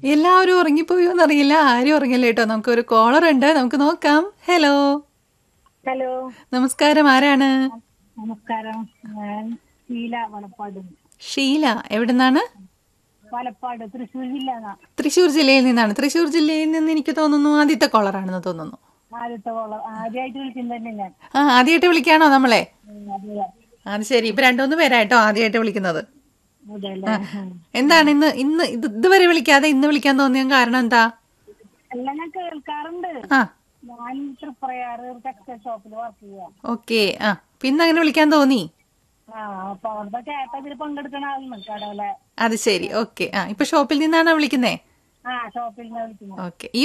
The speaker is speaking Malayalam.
എല്ലാവരും ഉറങ്ങിപ്പോയോ എന്നറിയില്ല ആരും ഉറങ്ങില്ല കേട്ടോ നമുക്ക് ഒരു കോളർ ഉണ്ട് നമുക്ക് നോക്കാം ഹലോ ഹലോ നമസ്കാരം ആരാണ് നമസ്കാരം ഞാൻ ശീല വലപ്പാട് ഷീല എവിടുന്നാണ് വലപ്പാട് തൃശ്ശൂർ ജില്ല തൃശ്ശൂർ ജില്ലയിൽ നിന്നാണ് തൃശ്ശൂർ ജില്ലയിൽ നിന്ന് എനിക്ക് തോന്നുന്നു ആദ്യത്തെ കോളറാണെന്ന് തോന്നുന്നു ആദ്യത്തെ കോള ആദ്യമായിട്ട് വിളിക്കുന്നത് തന്നെ ഞാൻ ആ ആദ്യമായിട്ട് വിളിക്കാണോ നമ്മളെ ഉം, അതെ അത് ശരി ഇപ്പൊ രണ്ടുമൂന്ന് പേരായിട്ടോ ആദ്യമായിട്ട് വിളിക്കുന്നത് അതെ അല്ലേ എന്താണ് ഇന്ന് ഇന്ന് ഇത് ഇതുവരെ വിളിക്കാതെ ഇന്ന് വിളിക്കാൻ തോന്നിയ കാരണം എന്താ അല്ല ഞാൻ കേൾക്കാറുണ്ട് ആ ഞാൻ തൃപ്രയാറ് ഒരു ടെക്സ്റ്റൈൽ ഷോപ്പിൽ വർക്ക് ചെയ്യാ ഓക്കെ ആ പിന്നെ അങ്ങനെ വിളിക്കാൻ തോന്നി ആ അപ്പൊ അവിടുത്തെ ചേട്ടൻ ഇതിൽ പങ്കെടുക്കണ ആളാണ് കടയിലെ അത് ശരി ഓക്കെ ആ ഇപ്പൊ ഷോപ്പിൽ നിന്നാണോ വിളിക്കുന്നേ ആ ഷോപ്പിൽ നിന്ന് വിളിക്കുന്നത് ഓക്കെ